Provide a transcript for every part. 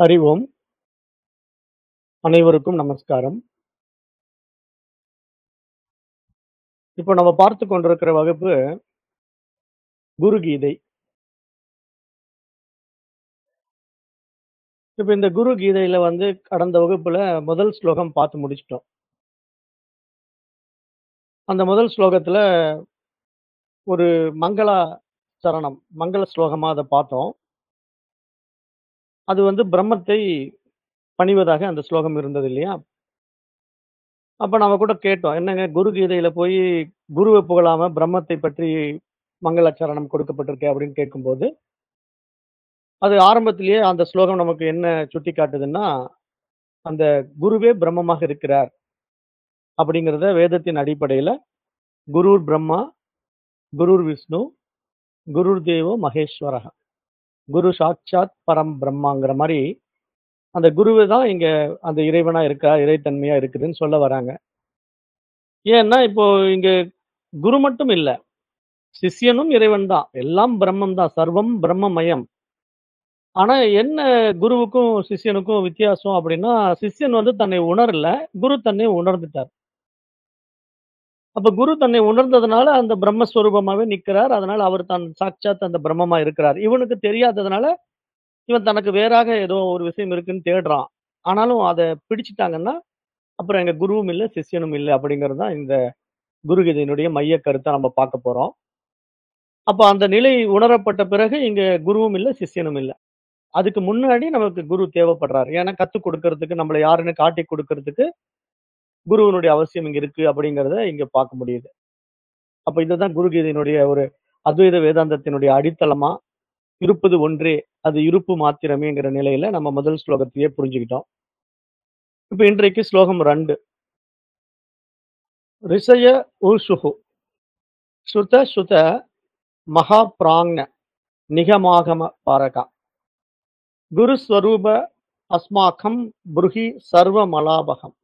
ஹரி ஓம் அனைவருக்கும் நமஸ்காரம் இப்போ நம்ம பார்த்து கொண்டிருக்கிற வகுப்பு குரு கீதை இப்போ இந்த குரு கீதையில வந்து கடந்த வகுப்புல முதல் ஸ்லோகம் பார்த்து முடிச்சிட்டோம் அந்த முதல் ஸ்லோகத்துல ஒரு மங்களா சரணம் மங்கள ஸ்லோகமா அதை பார்த்தோம் அது வந்து பிரம்மத்தை பணிவதாக அந்த ஸ்லோகம் இருந்தது இல்லையா அப்ப நாம கூட கேட்டோம் என்னங்க குரு கீதையில போய் குருவை புகழாம பிரம்மத்தை பற்றி மங்களாச்சரணம் கொடுக்கப்பட்டிருக்கே அப்படின்னு கேட்கும்போது அது ஆரம்பத்திலேயே அந்த ஸ்லோகம் நமக்கு என்ன சுட்டி காட்டுதுன்னா அந்த குருவே பிரம்மமாக இருக்கிறார் அப்படிங்கிறத வேதத்தின் அடிப்படையில குருர் பிரம்மா குருர் விஷ்ணு குருர் தேவோ மகேஸ்வரக குரு சாட்சாத் பரம் பிரம்மாங்கிற மாதிரி அந்த குருவு தான் இங்க அந்த இறைவனா இருக்கா இறைத்தன்மையா இருக்குதுன்னு சொல்ல வராங்க ஏன்னா இப்போ இங்க குரு மட்டும் இல்ல சிஷ்யனும் இறைவன் தான் எல்லாம் பிரம்மம் தான் சர்வம் பிரம்மமயம் ஆனா என்ன குருவுக்கும் சிஷ்யனுக்கும் வித்தியாசம் அப்படின்னா சிஷ்யன் வந்து தன்னை உணரல குரு தன்னை உணர்ந்துட்டார் அப்ப குரு தன்னை உணர்ந்ததுனால அந்த பிரம்மஸ்வரூபமாவே நிக்கிறார் அதனால அவர் தான் சாட்சாத் அந்த பிரம்மமா இருக்கிறார் இவனுக்கு தெரியாததுனால இவன் தனக்கு வேறாக ஏதோ ஒரு விஷயம் இருக்குன்னு தேடுறான் ஆனாலும் அதை பிடிச்சிட்டாங்கன்னா அப்புறம் எங்க குருவும் இல்லை சிஷ்யனும் இல்லை அப்படிங்கிறது தான் இந்த குருகீதையினுடைய மைய கருத்தை நம்ம பார்க்க போறோம் அப்ப அந்த நிலை உணரப்பட்ட பிறகு இங்க குருவும் இல்லை சிஷ்யனும் இல்லை அதுக்கு முன்னாடி நமக்கு குரு தேவைப்படுறாரு ஏன்னா கத்துக் கொடுக்கறதுக்கு நம்மளை யாருன்னு காட்டி கொடுக்கறதுக்கு குருவினுடைய அவசியம் இங்க இருக்கு அப்படிங்கிறத இங்க பார்க்க முடியுது அப்ப இதுதான் குருகீதையினுடைய ஒரு அத்வைத வேதாந்தத்தினுடைய அடித்தளமா இருப்பது ஒன்றே அது இருப்பு மாத்திரமேங்கிற நிலையில நம்ம முதல் ஸ்லோகத்தையே புரிஞ்சுக்கிட்டோம் இப்ப இன்றைக்கு ஸ்லோகம் ரெண்டு ரிஷய ஊஷுகு சுத சுத மகா பிராங்ன நிகமாகம பாரகா குருஸ்வரூப அஸ்மாக்கம் புருகி சர்வ மலாபகம்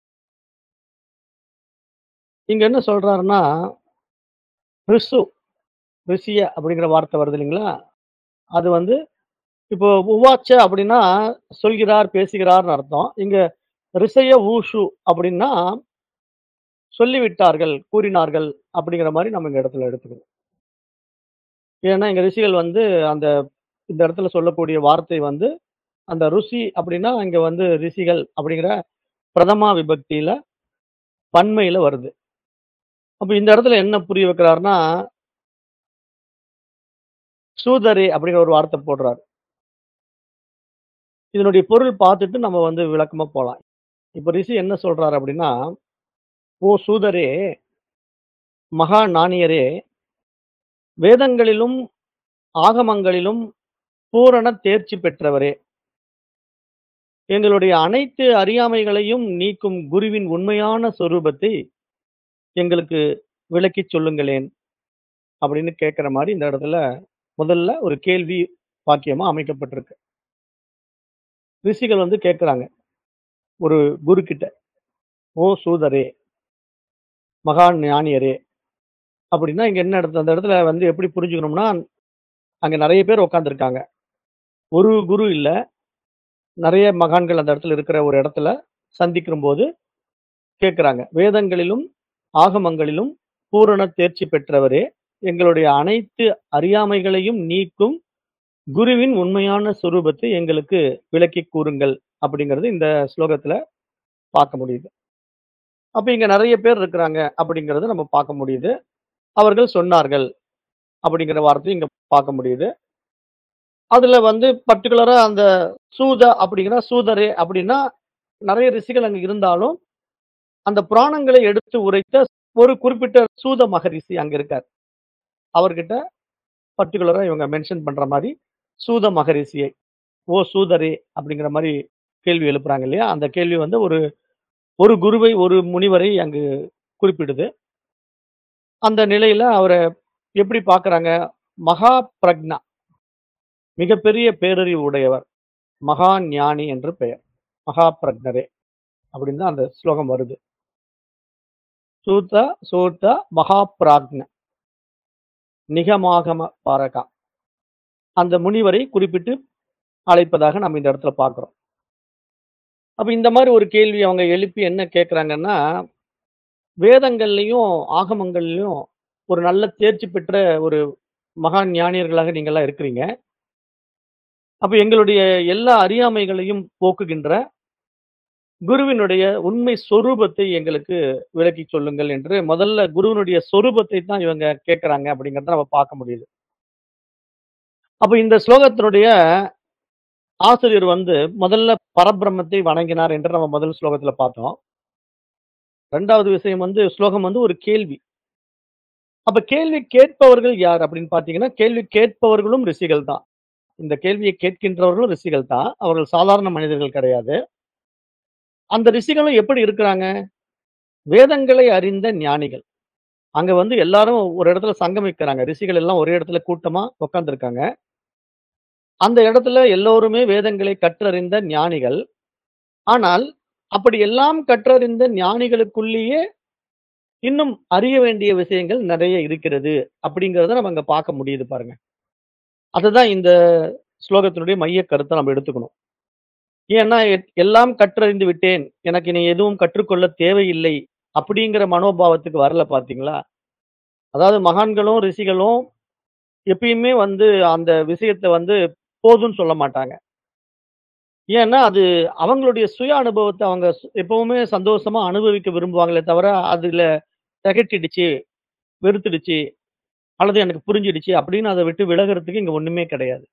இங்க என்ன சொல்றாருன்னா ரிசு ரிஷிய அப்படிங்கிற வார்த்தை வருது இல்லைங்களா அது வந்து இப்போ உவாச்ச அப்படின்னா சொல்கிறார் பேசுகிறார்னு அர்த்தம் இங்க ரிஷய ஊஷு அப்படின்னா சொல்லிவிட்டார்கள் கூறினார்கள் அப்படிங்கிற மாதிரி நம்ம இந்த இடத்துல எடுத்துக்கணும் ஏன்னா இங்க ரிஷிகள் வந்து அந்த இந்த இடத்துல சொல்லக்கூடிய வார்த்தை வந்து அந்த ருசி அப்படின்னா இங்க வந்து ரிஷிகள் அப்படிங்கிற பிரதமா விபக்தியில பன்மையில வருது அப்ப இந்த இடத்துல என்ன புரிய வைக்கிறாருன்னா சூதரே அப்படிங்கிற ஒரு வார்த்தை போடுறாரு இதனுடைய பொருள் பார்த்துட்டு நம்ம வந்து விளக்கமா போலாம் இப்ப ரிஷி என்ன சொல்றாரு அப்படின்னா ஓ சூதரே மகா நாணியரே வேதங்களிலும் ஆகமங்களிலும் பூரண தேர்ச்சி பெற்றவரே எங்களுடைய அனைத்து அறியாமைகளையும் நீக்கும் குருவின் உண்மையான சொரூபத்தை எங்களுக்கு விளக்கிச் சொல்லுங்களேன் அப்படின்னு கேட்கிற மாதிரி இந்த இடத்துல முதல்ல ஒரு கேள்வி வாக்கியமா அமைக்கப்பட்டிருக்கு ரிஷிகள் வந்து கேட்கிறாங்க ஒரு குரு கிட்ட ஓ சூதரே மகா ஞானியரே அப்படின்னா இங்க என்ன இடத்துல அந்த இடத்துல வந்து எப்படி புரிஞ்சுக்கணும்னா அங்க நிறைய பேர் உட்காந்துருக்காங்க ஒரு குரு இல்ல நிறைய மகான்கள் அந்த இடத்துல இருக்கிற ஒரு இடத்துல சந்திக்கும் போது கேட்கிறாங்க வேதங்களிலும் ஆகமங்களிலும் பூரண தேர்ச்சி பெற்றவரே எங்களுடைய அனைத்து அறியாமைகளையும் நீக்கும் குருவின் உண்மையான சுரூபத்தை எங்களுக்கு விளக்கி கூறுங்கள் அப்படிங்கிறது இந்த ஸ்லோகத்துல பார்க்க முடியுது அப்ப இங்க நிறைய பேர் இருக்கிறாங்க அப்படிங்கறத நம்ம பார்க்க முடியுது அவர்கள் சொன்னார்கள் அப்படிங்கிற வார்த்தையும் இங்க பார்க்க முடியுது அதுல வந்து பர்டிகுலரா அந்த சூத அப்படிங்கிற சூதரே அப்படின்னா நிறைய ரிஷிகள் அங்க இருந்தாலும் அந்த புராணங்களை எடுத்து உரைத்த ஒரு குறிப்பிட்ட சூத மகரிஷி அங்க இருக்கார் அவர்கிட்ட பர்டிகுலரா இவங்க மென்ஷன் பண்ற மாதிரி சூத மகரிஷியை ஓ சூதரே அப்படிங்கிற மாதிரி கேள்வி எழுப்புறாங்க இல்லையா அந்த கேள்வி வந்து ஒரு ஒரு குருவை ஒரு முனிவரை அங்கு குறிப்பிடுது அந்த நிலையில அவரை எப்படி பார்க்கறாங்க மகா பிரக்னா மிகப்பெரிய பேரறிவு உடையவர் மகா ஞானி என்று பெயர் மகா பிரக்னரே அப்படின்னு தான் அந்த ஸ்லோகம் வருது சூத்த சூத்த மகா பிராக்ன நிகமாகம பாரகா அந்த முனிவரை குறிப்பிட்டு அழைப்பதாக நம்ம இந்த இடத்துல பார்க்கிறோம். அப்ப இந்த மாரி ஒரு கேள்வி அவங்க எழுப்பி என்ன கேட்கிறாங்கன்னா, வேதங்கள்லயும், ஆகமங்கள்லயும் ஒரு நல்ல தேர்ச்சி பெற்ற ஒரு மகான் ஞானியர்களாக நீங்கலாம் இருக்கிறீங்க. அப்ப எங்களுடைய எல்லா அறியாமைகளையும் போக்குகின்ற குருவினுடைய உண்மை சொரூபத்தை எங்களுக்கு விளக்கிச் சொல்லுங்கள் என்று முதல்ல குருவினுடைய சொரூபத்தை தான் இவங்க கேட்கறாங்க அப்படிங்கிறத நம்ம பார்க்க முடியுது. அப்ப இந்த ஸ்லோகத்தினுடைய ஆசிரியர் வந்து முதல்ல பரபிரம்மத்தை வணங்கினார் என்று நம்ம முதல் ஸ்லோகத்துல பார்த்தோம். 2வது விஷயம் வந்து ஸ்லோகம் வந்து ஒரு கேள்வி. அப்ப கேள்வி கேட்பவர்கள் யார் அப்படின்னு பார்த்தீங்கன்னா, கேள்வி கேட்பவர்களும் ரிஷிகள் தான். இந்த கேள்வியை கேட்கின்றவர்களும் ரிஷிகள் தான். அவர்கள் சாதாரண மனிதர்கள் கிடையாது. அந்த ரிஷிகளும் எப்படி இருக்கிறாங்க? வேதங்களை அறிந்த ஞானிகள். அங்க வந்து எல்லாரும் ஒரு இடத்துல சங்கமிக்கிறாங்க. ரிஷிகள் எல்லாம் ஒரே இடத்துல கூட்டமா உட்கார்ந்திருக்காங்க. அந்த இடத்துல எல்லோருமே வேதங்களை கற்றறிந்த ஞானிகள். ஆனால், அப்படி எல்லாம் கற்றறிந்த ஞானிகளுக்குள்ளேயே இன்னும் அறிய வேண்டிய விஷயங்கள் நெறைய இருக்கிறது. அப்படிங்கிறத நம்ம அங்க பார்க்க முடியுது பாருங்க. அதுதான் இந்த ஸ்லோகத்தினுடைய மைய கருத்தா நம்ம எடுத்துக்கணும். ஏன்னா, எ எல்லாம் கற்றறிந்து விட்டேன். எனக்கு இனி எதுவும் கற்றுக்கொள்ள தேவையில்லை. அப்படிங்கிற மனோபாவத்துக்கு வரல பார்த்தீங்களா? அதாவது மகான்களும், ரிஷிகளும் எப்பயுமே வந்து அந்த விஷயத்த வந்து போதும்ன்னு சொல்ல மாட்டாங்க. ஏன்னா, அது அவங்களுடைய சுய அனுபவத்த அவங்க ஸ் எப்பவுமே சந்தோஷமா அனுபவிக்க விரும்புவாங்களே தவிர, அதுல திகட்டிடுச்சு, வெறுத்துடுச்சு, அல்லது எனக்கு புரிஞ்சிடுச்சு அப்படின்னு அத விட்டு விலகுறதுக்கு இங்க ஒண்ணுமே கிடையாது.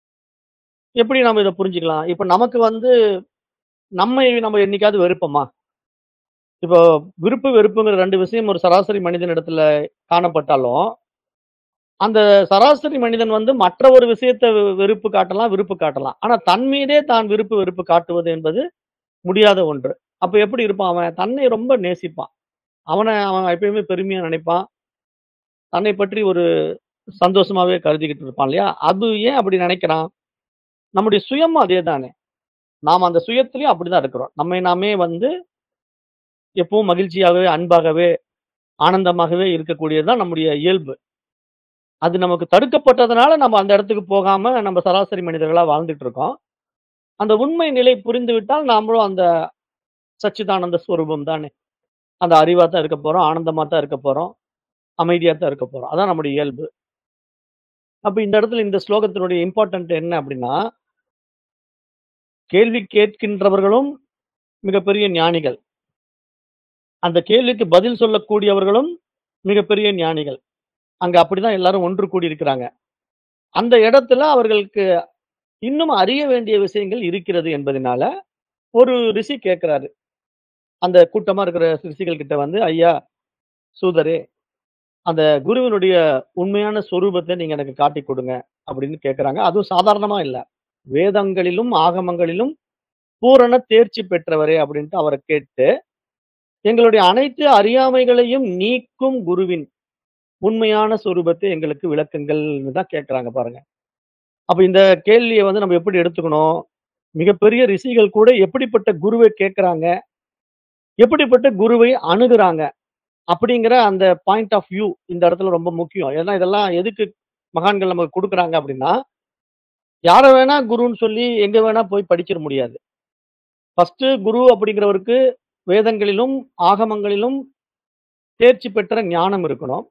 எப்படி நாம இத புரிஞ்சுக்கலாம்? இப்ப நமக்கு வந்து நம்மை நம்ம என்னைக்காவது வெறுப்போமா? இப்போ விருப்பு, வெறுப்புங்கிற 2 விஷயம் ஒரு சராசரி மனிதனிடத்துல காணப்பட்டாலும், அந்த சராசரி மனிதன் வந்து மற்ற ஒரு விஷயத்த வெ வெறுப்பு காட்டலாம், விருப்பு காட்டலாம். ஆனா தன் மீதே தான் விருப்பு, வெறுப்பு காட்டுவது என்பது முடியாத ஒன்று. அப்ப எப்படி இருப்பான் அவன்? தன்னை ரொம்ப நேசிப்பான். அவன அவன் எப்பயுமே பெருமையா நினைப்பான். தன்னை பற்றி ஒரு சந்தோஷமாவே கருதிக்கிட்டு இருப்பான் இல்லையா? அது ஏன் அப்படி நினைக்கிறான்? நம்முடைய சுயமும் அதே தானே. நாம அந்த சுயத்திலயும் அப்படிதான் இருக்கிறோம். நம்மை நாமே வந்து எப்பவும் மகிழ்ச்சியாகவே, அன்பாகவே, ஆனந்தமாகவே இருக்கக்கூடியது தான் நம்முடைய இயல்பு. அது நமக்கு தடுக்கப்பட்டதுனால நம்ம அந்த இடத்துக்கு போகாம நம்ம சராசரி மனிதர்களா வாழ்ந்துட்டு இருக்கோம். அந்த உண்மை நிலை புரிந்துவிட்டால் நாமளும் அந்த சச்சிதானந்த ஸ்வரூபம் தானே. அந்த அறிவா தான் இருக்க போறோம். ஆனந்தமா தான் இருக்க போறோம். அமைதியா தான் இருக்க போறோம். அதான் நம்முடைய இயல்பு. அப்ப இந்த இடத்துல இந்த ஸ்லோகத்தினுடைய இம்பார்ட்டன்ட் என்ன அப்படின்னா கேள்வி கேட்கின்றவர்களும் மிகப்பெரிய ஞானிகள். அந்த கேள்விக்கு பதில் சொல்லக்கூடியவர்களும் மிகப்பெரிய ஞானிகள். அங்க அப்படிதான் எல்லாரும் ஒன்று கூடியிருக்கிறாங்க. அந்த இடத்துல அவர்களுக்கு இன்னும் அறிய வேண்டிய விஷயங்கள் இருக்கிறது என்பதனால, ஒரு ரிஷி கேட்கிறாரு. அந்த கூட்டமா இருக்கிற ரிஷிகள் கிட்ட வந்து, "ஐயா, சூதரே, அந்த குருவினுடைய உண்மையான சொரூபத்த நீங்க எனக்கு காட்டிக் கொடுங்க." அப்படின்னு கேட்கறாங்க. அதுவும் சாதாரணமா இல்ல. வேதங்களிலும், ஆகமங்களிலும் பூரண தேர்ச்சி பெற்றவரே அப்படின்ட்டு அவர கேட்டு, எங்களுடைய அனைத்து அறியாமைகளையும் நீக்கும் குருவின் உண்மையான சொரூபத்தை எங்களுக்கு விளக்குங்கள்ன்னு தான் கேட்கறாங்க பாருங்க. அப்ப இந்த கேள்விய வந்து நம்ம எப்படி எடுத்துக்கணும்? மிகப்பெரிய ரிஷிகள் கூட எப்படிப்பட்ட குருவ கேட்கறாங்க? எப்படிப்பட்ட குருவை அணுகுறாங்க? அப்படிங்கிற அந்த பாயிண்ட் ஆஃப் வியூ இந்த இடத்துல ரொம்ப முக்கியம். ஏன்னா இதெல்லாம் எதுக்கு மகான்கள் நமக்கு குடுக்குறாங்க அப்படின்னா, யார வேணா குருன்னு சொல்லி எங்க வேணா போய் படிச்சிற முடியாது. ஃபர்ஸ்ட்டு குரு அப்படிங்கிறவருக்கு வேதங்களிலும், ஆகமங்களிலும் தேர்ச்சி பெற்ற ஞானம் இருக்கணும்.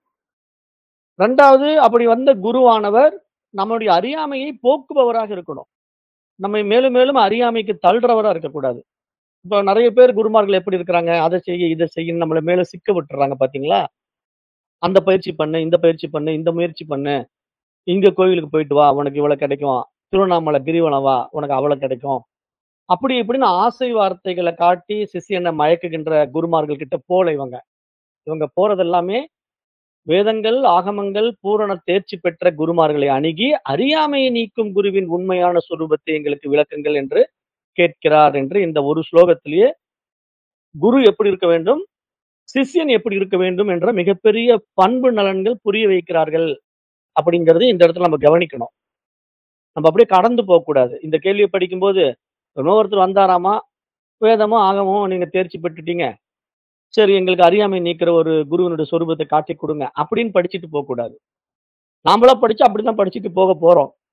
2வது அப்படி வந்த குருவானவர் நம்முடைய அறியாமையை போக்குபவராக இருக்கணும். நம்மை மேலும் மேலும் அறியாமைக்கு தள்றவரா இருக்கக்கூடாது. இப்ப நெறைய பேர் குருமார்கள் எப்படி இருக்கிறாங்க? அத செய்யு, இத செய்யுன்னு நம்மள மேல சிக்க விட்டுர்றாங்க பார்த்தீங்களா? அந்த பயிற்சி பண்ணு, இந்த பயிற்சி பண்ணு, இந்த முயற்சி பண்ணு. இங்க கோவிலுக்கு போயிட்டு வா, உனக்கு இவ்வளோ கிடைக்கும். திருவண்ணாமலை கிரிவலம் வா, உனக்கு அவ்வளோ கிடைக்கும். அப்படி இப்படின்னு ஆசை வார்த்தைகள காட்டி சிஷ்யன மயக்குகின்ற குருமார்கள் கிட்ட போல இவங்க. இவங்க போறது எல்லாமே வேதங்கள், ஆகமங்கள் பூரண தேர்ச்சி பெற்ற குருமார்களை அணுகி, அறியாமையை நீக்கும் குருவின் உண்மையான சொரூபத்தை எங்களுக்கு விளக்குங்கள் என்று கேட்கிறார் என்று இந்த ஒரு ஸ்லோகத்திலேயே குரு எப்படி இருக்க வேண்டும்? சிஷ்யன் எப்படி இருக்க வேண்டும் என்ற மிகப்பெரிய பண்பு நலன்கள் புரிய வைக்கிறார்கள். அப்படிங்கிறது இந்த இடத்துல நம்ம கவனிக்கணும். நம்ம அப்படியே கடந்து போகக்கூடாது. இந்த கேள்விய படிக்கும்போது, என்னமோ ஒருத்தர் வந்தாராமா, வேதமும், ஆகமமும் நீங்க தேர்ச்சி பெற்றுட்டீங்க. சரி எங்களுக்கு அறியாமை நீக்கிற ஒரு குருவினுடைய சொரூபத்த காட்டிக் குடுங்க. அப்படின்னு படிச்சுட்டு போக்கூடாது. நாமளா படிச்சா அப்படித்தான் படிச்சுட்டு போக போறோம்.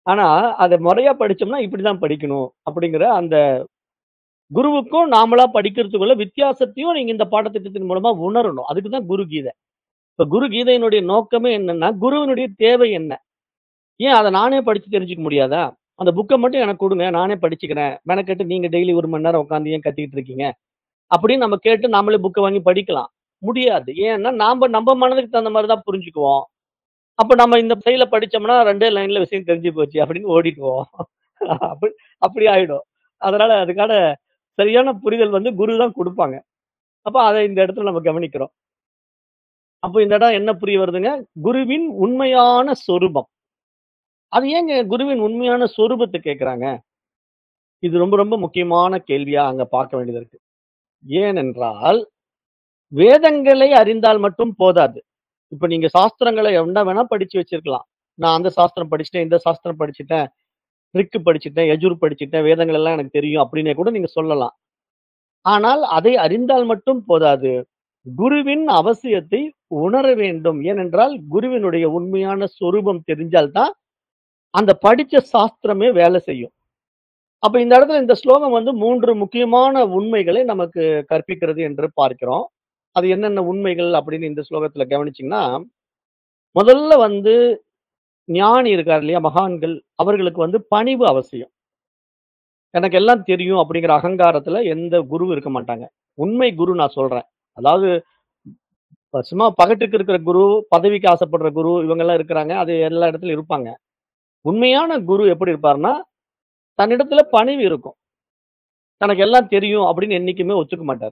ஆனா, அத முறையா படிச்சோம்னா, இப்படிதான் படிக்கணும். அப்படிங்கிற அந்த குருவுக்கும் நாமளா படிக்கிறதுக்குள்ள வித்தியாசத்தையும் நீங்க இந்த பாடத்திட்டத்தின் மூலமா உணரணும். அதுக்கு தான் குரு கீதை. இப்ப குரு கீதையினுடைய நோக்கமே என்னன்னா, குருவினுடைய தேவை என்ன? ஏன் அத நானே படிச்சு தெரிஞ்சுக்க முடியாதா? அந்த புக்க மட்டும் எனக்கு குடுங்க. நானே படிச்சுக்கிறேன். மெனக்கெட்டு நீங்க டெய்லி 1 மணி நேரம் உட்கார்ந்து ஏன் கத்திக்கிட்டு இருக்கீங்க? அப்படின்னு நம்ம கேட்டு நாமளே புக்க வாங்கி படிக்கலாம். முடியாது. ஏன்னா, நாம நம்ம மனதுக்கு தகுந்த மாரி தான் புரிஞ்சுக்குவோம். அப்ப நம்ம இந்த செயல படிச்சோம்னா 2டே லைன்ல விஷயம் தெரிஞ்சு போச்சு அப்படின்னு ஓடிடுவோம். அப்படி அப்படி ஆயிடும். அதனால அதுக்கான சரியான புரிதல் வந்து குரு தான் குடுப்பாங்க. அப்ப அத இந்த இடத்துல நம்ம கவனிக்கிறோம். அப்ப இந்த இடம் என்ன புரிய வருதுங்க? குருவின் உண்மையான சொரூபம். அது ஏங்க குருவின் உண்மையான சொரூபத்த கேட்கிறாங்க? இது ரொம்ப ரொம்ப முக்கியமான கேள்வியா அங்க பார்க்க வேண்டியது இருக்கு. ஏனென்றால், வேதங்களை அறிந்தால் மட்டும் போதாது. இப்ப நீங்க சாஸ்திரங்கள என்ன வேணா படிச்சு வச்சிருக்கலாம். நான் அந்த சாஸ்திரம் படிச்சுட்டேன், இந்த சாஸ்திரம் படிச்சுட்டேன், ரிக் படிச்சுட்டேன், யஜுர் படிச்சுட்டேன், வேதங்கள் எல்லாம் எனக்கு தெரியும் அப்படின்னே கூட நீங்க சொல்லலாம். ஆனால் அதை அறிந்தால் மட்டும் போதாது. குருவின் அவசியத்தை உணர வேண்டும். ஏனென்றால், குருவினுடைய உண்மையான சொரூபம் தெரிஞ்சால் தான், அந்த படிச்ச சாஸ்திரமே வேலை செய்யும். அப்ப இந்த இடத்துல இந்த ஸ்லோகம் வந்து 3 முக்கியமான உண்மைகளை நமக்கு கற்பிக்கிறது என்று பார்க்கிறோம். அது என்னென்ன உண்மைகள் அப்படின்னு இந்த ஸ்லோகத்துல கவனிச்சீங்கன்னா, முதல்ல வந்து ஞானி இருக்கார் இல்லையா? மகான்கள். அவர்களுக்கு வந்து பணிவு அவசியம். எனக்கு எல்லாம் தெரியும் அப்படிங்கிற அகங்காரத்துல எந்த குருவும் இருக்க மாட்டாங்க. உண்மை குரு நான் சொல்றேன். அதாவது இப்ப சும்மா பகட்டுக்கு இருக்கிற குரு, பதவிக்கு ஆசைப்படுற குரு இவங்கலாம் இருக்கிறாங்க. அது எல்லா இடத்துலயும் இருப்பாங்க. உண்மையான குரு எப்படி இருப்பார்ன்னா, தன்னிடத்துல பணிவு இருக்கும். தனக்கு எல்லாம் தெரியும் அப்படின்னு என்னைக்குமே ஒத்துக்க மாட்டார்.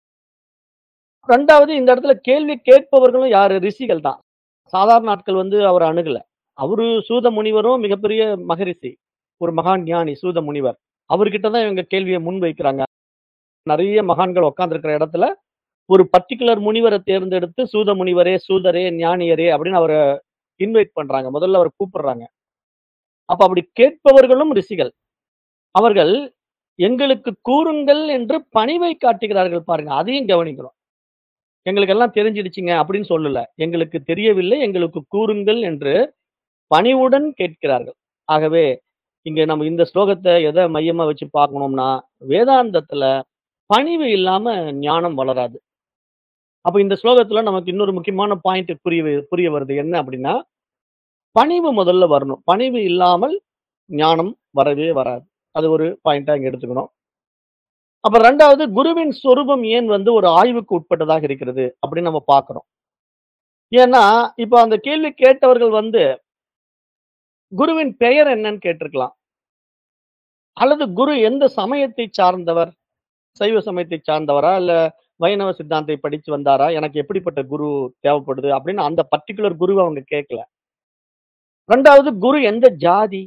2வது இந்த இடத்துல கேள்வி கேட்பவர்களும் யாரு? ரிஷிகள் தான். சாதாரண ஆட்கள் வந்து அவர அணுகல. அவரு சூத முனிவரும் மிகப்பெரிய மகரிஷி. ஒரு மகான் ஞானி சூத முனிவர். அவர்கிட்ட தான் இவங்க கேள்விய முன்வைக்கிறாங்க. நெறைய மகான்கள் உட்கார்ந்திருக்கிற இடத்துல, ஒரு பர்ட்டிகுலர் முனிவர தேர்ந்தெடுத்து சூத முனிவரே, சூதரே, ஞானியரே அப்படின்னு அவர இன்வைட் பண்றாங்க. முதல்ல அவர கூப்பிடுறாங்க. அப்ப அப்படி கேட்பவர்களும் ரிஷிகள். அவர்கள் எங்களுக்கு கூறுங்கள் என்று பணிவை காட்டுகிறார்கள் பாருங்க. அதையும் கவனிக்கணும். எங்களுக்கு எல்லாம் தெரிஞ்சிடுச்சுங்க அப்படின்னு சொல்லல. எங்களுக்கு தெரியவில்லை, எங்களுக்கு கூறுங்கள் என்று பணிவுடன் கேட்கிறார்கள். ஆகவே, இங்க நம்ம இந்த ஸ்லோகத்த எத மையமா வச்சு பார்க்கணும்னா, வேதாந்தத்துல பணிவு இல்லாம ஞானம் வளராது. அப்ப இந்த ஸ்லோகத்துல நமக்கு இன்னொரு முக்கியமான பாயிண்ட் புரிய வ புரிய வருது. என்ன அப்படின்னா, பணிவு முதல்ல வரணும். பணிவு இல்லாமல் ஞானம் வரவே வராது. அது ஒரு பாயிண்ட்டா இங்க எடுத்துக்கணும். அப்ப 2வது குருவின் சொரூபம் ஏன் வந்து ஒரு ஆய்வுக்கு உட்பட்டதாக இருக்கிறது அப்படின்னு நம்ம பார்க்கிறோம். ஏன்னா, இப்ப அந்த கேள்வி கேட்டவர்கள் வந்து குருவின் பெயர் என்னன்னு கேட்டிருக்கலாம். அல்லது குரு எந்த சமயத்தை சார்ந்தவர்? சைவ சமயத்தை சார்ந்தவரா? இல்ல வைணவ சித்தாந்தை படிச்சு வந்தாரா? எனக்கு எப்படிப்பட்ட குரு தேவைப்படுது? அப்படின்னு அந்த பர்ட்டிகுலர் குருவ அவங்க கேட்கல. 2வது குரு எந்த ஜாதி?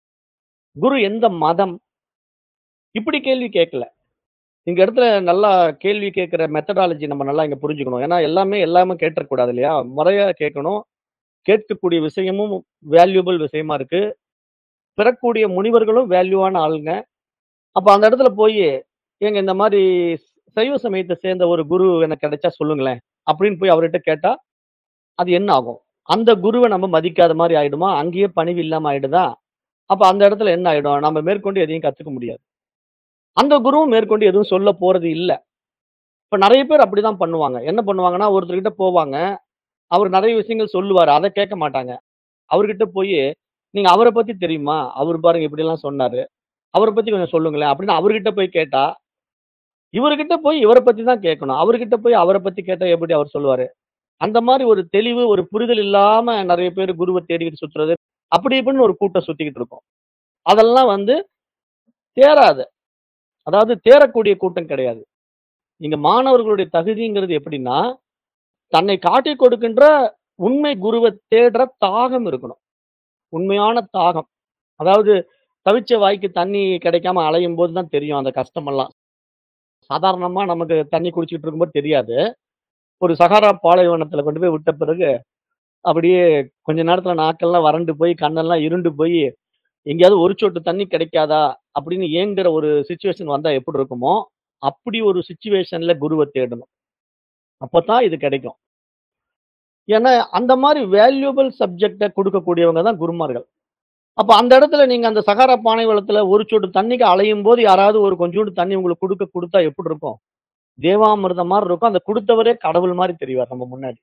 குரு எந்த மதம்? இப்படி கேள்வி கேட்கல. இந்த இடத்துல நல்லா கேள்வி கேட்கிற மெத்தடாலஜி நம்ம நல்லா இங்க புரிஞ்சுக்கணும். ஏன்னா எல்லாமே எல்லாமே கேட்டுறக்கூடாது இல்லையா? முறையா கேட்கணும். கேட்கக்கூடிய விஷயமும் வேல்யூபிள் விஷயமா இருக்கு. பெறக்கூடிய முனிவர்களும் வேல்யூவான ஆளுங்க. அப்ப அந்த இடத்துல போயி, "ஏங்க இந்த மாரி சைவ சமயத்த சேர்ந்த ஒரு குரு எனக்கு கிடைச்சா சொல்லுங்களேன்." அப்படின்னு போய் அவர்ட்ட கேட்டா, அது என்ன ஆகும்? அந்த குருவ நம்ம மதிக்காத மாரி ஆயிடுமா? அங்கேயே பணிவு இல்லாம ஆயிடுதா? அப்ப அந்த இடத்துல என்ன ஆயிடும்? நம்ம மேற்கொண்டு எதையும் கத்துக்க முடியாது. அந்த குருவும் மேற்கொண்டு எதுவும் சொல்ல போறது இல்ல. இப்ப நெறைய பேர் அப்படிதான் பண்ணுவாங்க. என்ன பண்ணுவாங்கன்னா, ஒருத்தர்கிட்ட போவாங்க. அவரு நெறைய விஷயங்கள் சொல்லுவாரு. அத கேட்க மாட்டாங்க. அவர்கிட்ட போயி, "நீங்க அவர பத்தி தெரியுமா? அவரு பாருங்க இப்படிலாம் சொன்னாரு. அவர பத்தி கொஞ்சம் சொல்லுங்களேன்." அப்படின்னு அவர்கிட்ட போய் கேட்டா, இவருகிட்ட போய் இவர பத்தி தான் கேட்கணும். அவர்கிட்ட போய் அவர பத்தி கேட்டா எப்படி அவர் சொல்லுவாரு? அந்த மாரி ஒரு தெளிவு, ஒரு புரிதல் இல்லாம நெறைய பேர் குருவ தேடிக்கிட்டு சுத்துறது, அப்படி இப்படின்னு ஒரு கூட்டம் சுத்திக்கிட்டு இருக்கும். அதெல்லாம் வந்து தேறாது. அதாவது தேறக்கூடிய கூட்டம் கிடையாது. இங்க மாணவர்களுடைய தகுதிங்கிறது எப்படின்னா, தன்னை காட்டிக் கொடுக்கின்ற உண்மை குருவ தேடுற தாகம் இருக்கணும். உண்மையான தாகம். அதாவது தவிச்ச வாய்க்கு தண்ணி கிடைக்காம அலையும்போது தான் தெரியும் அந்த கஷ்டமெல்லாம். சாதாரணமா நமக்கு தண்ணி குடிச்சுக்கிட்டு இருக்கும்போது தெரியாது. ஒரு சகாரா பாலைவனத்துல கொண்டு போய் விட்ட பிறகு, அப்படியே கொஞ்ச நேரத்துல நாக்கெல்லாம் வறண்டு போய், கண்ணெல்லாம் இருண்டு போயி, எங்கேயாவது ஒரு சொட்டு தண்ணி கிடைக்காதா? அப்படின்னு ஏங்குற ஒரு சிச்சுவேஷன் வந்தா எப்படி இருக்குமோ, அப்படி ஒரு சிச்சுவேஷன்ல குருவ தேடணும். அப்பதான் இது கிடைக்கும். ஏன்னா, அந்த மாரி வேல்யூபிள் சப்ஜெக்ட்ட குடுக்கக்கூடியவங்க தான் குருமார்கள். அப்ப அந்த இடத்துல நீங்க அந்த சகாரா பாலைவனத்துல ஒரு சொட்டு தண்ணிக்கு அலையும் போது யாராவது ஒரு கொஞ்சோண்டு தண்ணி உங்களுக்கு குடுக்க குடுத்தா எப்படி இருக்கும்? தேவாமிர்தம் மாரி இருக்கும். அந்த குடுத்தவரே கடவுள் மாரி தெரிவார் நம்ம முன்னாடி.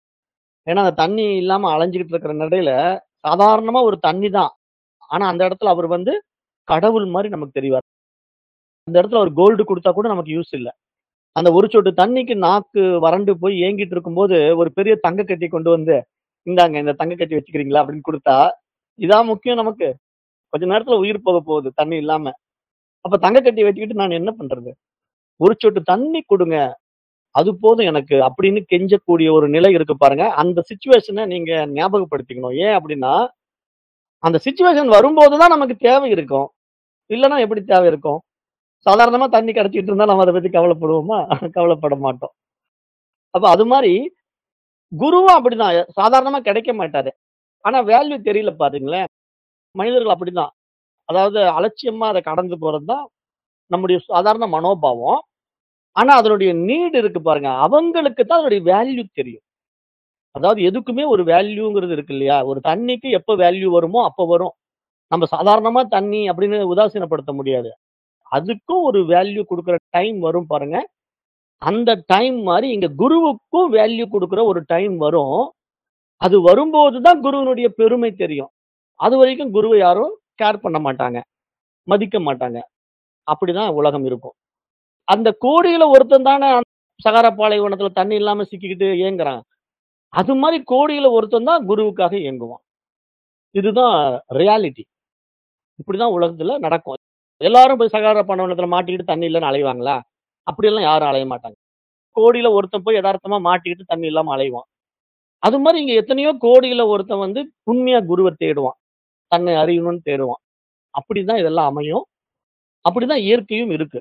ஏன்னா, அந்த தண்ணி இல்லாம அலைஞ்சுகிட்டு இருக்கிற நடையில, சாதாரணமா ஒரு தண்ணி தான். ஆனா, அந்த இடத்துல அவர் வந்து கடவுள் மாரி நமக்கு தெரிவார். அந்த இடத்துல ஒரு கோல்டு குடுத்தா கூட நமக்கு யூஸ் இல்ல. அந்த ஒரு சொட்டு தண்ணிக்கு நாக்கு வறண்டு போய் ஏங்கிட்டு இருக்கும்போது, ஒரு பெரிய தங்க கட்டி கொண்டு வந்து, "இந்தாங்க இந்த தங்க கட்டி வச்சுக்கிறீங்களா?" அப்படின்னு குடுத்தா, இதா முக்கியம் நமக்கு? கொஞ்ச நேரத்துல உயிர் போக போகுது தண்ணி இல்லாம. அப்ப தங்க கட்டி வச்சுக்கிட்டு நான் என்ன பண்றது? ஒரு சொட்டு தண்ணி குடுங்க. அது போதும் எனக்கு அப்படின்னு கெஞ்சக்கூடிய ஒரு நிலை இருக்கு பாருங்க. அந்த சிச்சுவேஷன நீங்க ஞாபகப்படுத்திக்கணும். ஏன் அப்படின்னா, அந்த சிச்சுவேஷன் வரும்போது தான் நமக்கு தேவை இருக்கும். இல்லன்னா எப்படி தேவை இருக்கும்? சாதாரணமா தண்ணி கிடைச்சிட்டு இருந்தா நம்ம அத பத்தி கவலைப்படுவோமா? கவலைப்பட மாட்டோம். அப்ப அது மாரி, குருவும் அப்படிதான். எ சாதாரணமா கிடைக்க மாட்டாரு. ஆனா வேல்யூ தெரியல பாருங்களேன். மனிதர்கள் அப்படிதான். அதாவது அலட்சியமா அத கடந்து போறது தான் நம்முடைய சாதாரண மனோபாவம். ஆனா அதனுடைய நீட் இருக்கு பாருங்க. அவங்களுக்கு தான் அதனுடைய வேல்யூ தெரியும். அதாவது எதுக்குமே ஒரு வேல்யூங்கிறது இருக்கு இல்லையா? ஒரு தண்ணிக்கு எப்ப வேல்யூ வருமோ அப்ப வரும். நம்ம சாதாரணமா தண்ணி அப்படின்னு உதாசீனப்படுத்த முடியாது. அதுக்கும் ஒரு வேல்யூ குடுக்குற டைம் வரும் பாருங்க. அந்த டைம் மாரி இங்க குருவுக்கும் வேல்யூ குடுக்குற ஒரு டைம் வரும். அது வரும்போது தான் குருவினுடைய பெருமை தெரியும். அதுவரைக்கும் குருவ யாரும் கேர் பண்ண மாட்டாங்க. மதிக்க மாட்டாங்க. அப்படிதான் உலகம் இருக்கும். அந்த கோடியில ஒருத்தன் தானே சகாரா பாலைவனத்துல தண்ணி இல்லாம சிக்கிக்கிட்டு ஏங்குறான். அது மாரி கோடியில ஒருத்தன் தான் குருவுக்காக ஏங்குவான். இதுதான் ரியாலிட்டி. இப்படிதான் உலகத்துல நடக்கும். எல்லாரும் போய் சகாரா பாலைவனத்துல மாட்டிக்கிட்டு தண்ணி இல்லன்னு அலைவாங்களா? அப்படியெல்லாம் யாரும் அலைய மாட்டாங்க. கோடியில ஒருத்தன் போய் எதார்த்தமா மாட்டிக்கிட்டு தண்ணி இல்லாம அலைவான். அது மாரி இங்க எத்தனையோ கோடியில ஒருத்தன் வந்து உண்மையா குருவ தேடுவான். தன்னை அறியணும்னு தேடுவான். அப்படிதான் இதெல்லாம் அமையும். அப்படிதான் இயற்கையும் இருக்கு.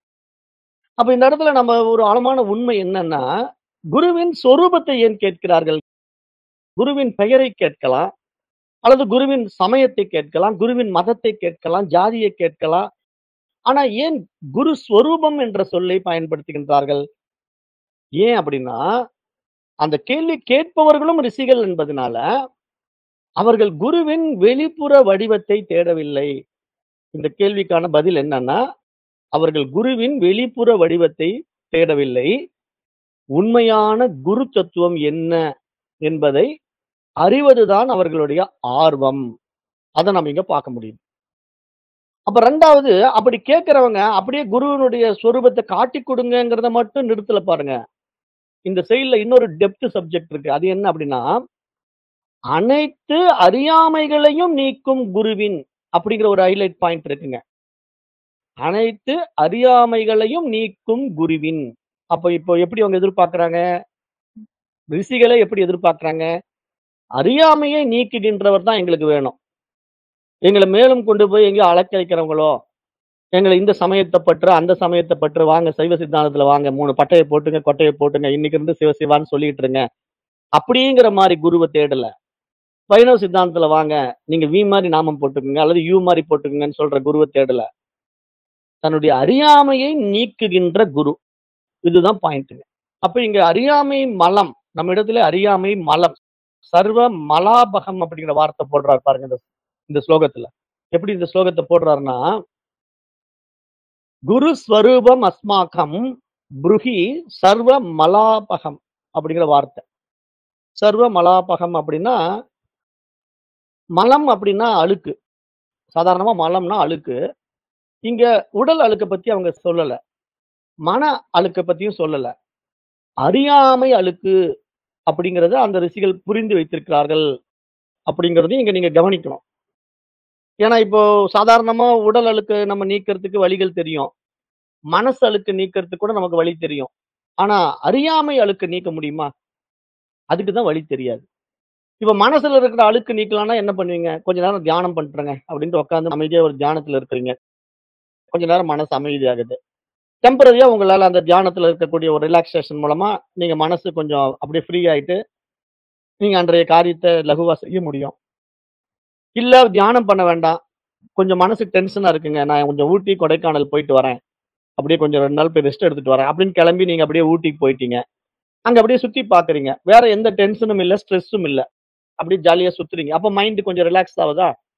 அப்ப இந்த இடத்துல நம்ம ஒரு ஆழமான உண்மை என்னன்னா, குருவின் சொரூபத்தை ஏன் கேட்கிறார்கள்? குருவின் பெயரை கேட்கலாம். அல்லது குருவின் சமயத்தை கேட்கலாம். குருவின் மதத்தை கேட்கலாம். ஜாதியை கேட்கலாம். ஆனா ஏன் குரு ஸ்வரூபம் என்ற சொல்லை பயன்படுத்துகின்றார்கள்? ஏன் அப்படின்னா, அந்த கேள்வி கேட்பவர்களும் ரிஷிகள் என்பதனால, அவர்கள் குருவின் வெளிப்புற வடிவத்தை தேடவில்லை. இந்த கேள்விக்கான பதில் என்னன்னா, அவர்கள் குருவின் வெளிப்புற வடிவத்தை தேடவில்லை. உண்மையான குரு தத்துவம் என்ன என்பதை அறிவதுதான் அவர்களுடைய ஆர்வம். அத நம்ம இங்க பார்க்க முடியுது. அப்ப 2வது அப்படி கேட்கிறவங்க அப்படியே குருவினுடைய சொரூபத்த காட்டிக் குடுங்கங்கிறத மட்டும் நிறுத்தல பாருங்க. இந்த செயல்ல இன்னொரு டெப்த் சப்ஜெக்ட் இருக்கு. அது என்ன அப்படின்னா, அனைத்து அறியாமைகளையும் நீக்கும் குருவின் அப்படிங்கிற ஒரு ஹைலைட் பாயிண்ட் இருக்குங்க. அனைத்து அறியாமைகளையும் நீக்கும் குருவின். அப்ப இப்போ எப்படி அவங்க எதிர்பார்க்கிறாங்க? ரிஷிகளே எப்படி எதிர்பார்க்கிறாங்க? அறியாமையை நீக்குகின்றவர் தான் எங்களுக்கு வேணும். எங்கள மேலும் கொண்டு போய் எங்கேயோ அளக்க வைக்கிறவங்களோ, எங்கள இந்த சமயத்த பற்று, அந்த சமயத்த பற்று, வாங்க சைவ சித்தாந்தத்துல வாங்க 3 பட்டைய போட்டுங்க, கொட்டைய போட்டுங்க, இன்னைக்கு இருந்து சிவ சிவான்னு சொல்லிட்டு இருங்க. அப்படிங்கிற மாரி குருவ தேடல. வைணவ சித்தாந்தத்துல வாங்க, நீங்க வி மாரி நாமம் போட்டுக்கங்க, அல்லது யு மாரி போட்டுக்கங்கன்னு சொல்ற குருவ தேடல. தன்னுடைய அறியாமையை நீக்குகின்ற குரு. இதுதான் பாயிண்ட்ங்க. அப்ப இங்க அறியாமை மலம். நம்ம இடத்துல அறியாமை மலம். சர்வ மலாபகம் அப்படிங்கிற வார்த்தை போடுறாரு பாருங்க இந்த இந்த ஸ்லோகத்துல. எப்படி இந்த ஸ்லோகத்த போடுறாருன்னா, குரு ஸ்வரூபம் அஸ்மாகம் ப்ரூஹி சர்வ மலாபகம் அப்படிங்கிற வார்த்தை. சர்வ மலாபகம் அப்படின்னா, மலம் அப்படின்னா அழுக்கு. சாதாரணமா மலம்னா அழுக்கு. இங்க உடல் அழுக்க பத்தி அவங்க சொல்லல. மன அழுக்க பத்தியும் சொல்லல. அறியாமை அழுக்கு அப்படிங்கிறத அந்த ரிஷிகள் புரிந்து வைத்திருக்கிறார்கள். அப்படிங்கிறதையும் இங்க நீங்க கவனிக்கணும். ஏன்னா இப்போ சாதாரணமா உடல் அழுக்க நம்ம நீக்கிறதுக்கு வழிகள் தெரியும். மனசு அழுக்கு நீக்கிறதுக்கு கூட நமக்கு வழி தெரியும். ஆனா அறியாமை அழுக்க நீக்க முடியுமா? அதுக்கு தான் வழி தெரியாது. இப்ப மனசுல இருக்கிற அழுக்கு நீக்கலாம்னா என்ன பண்ணுவீங்க? கொஞ்ச நேரம் தியானம் பண்றேங்க அப்படின்ட்டு உட்கார்ந்து அமைதியா ஒரு தியானத்துல இருக்கிறீங்க. கொஞ்ச நேரம் மனசு அமைதியாகுது. டெம்பரரியா உங்களால அந்த தியானத்துல இருக்கக்கூடிய ஒரு ரிலாக்சேஷன் மூலமா நீங்க மனசு கொஞ்சம் அப்படியே ஃப்ரீ ஆயிட்டு, நீங்க அன்றைய காரியத்த லகுவா செய்ய முடியும். இல்ல தியானம் பண்ண வேண்டாம். கொஞ்சம் மனசு டென்ஷனா இருக்குங்க. நான் கொஞ்சம் ஊட்டி, கொடைக்கானல் போயிட்டு வரேன். அப்படியே கொஞ்சம் 2 நாள் போய் ரெஸ்ட் எடுத்துட்டு வரேன். அப்படின்னு கிளம்பி நீங்க அப்படியே ஊட்டிக்கு போயிட்டீங்க. அங்க அப்படியே சுத்தி பார்க்குறீங்க. வேற எந்த டென்ஷனும் இல்ல, ஸ்ட்ரெஸ்ஸும் இல்ல. அப்படியே ஜாலியா சுத்துறீங்க. அப்ப மைண்ட் கொஞ்சம் ரிலாக்ஸ் ஆவுதா?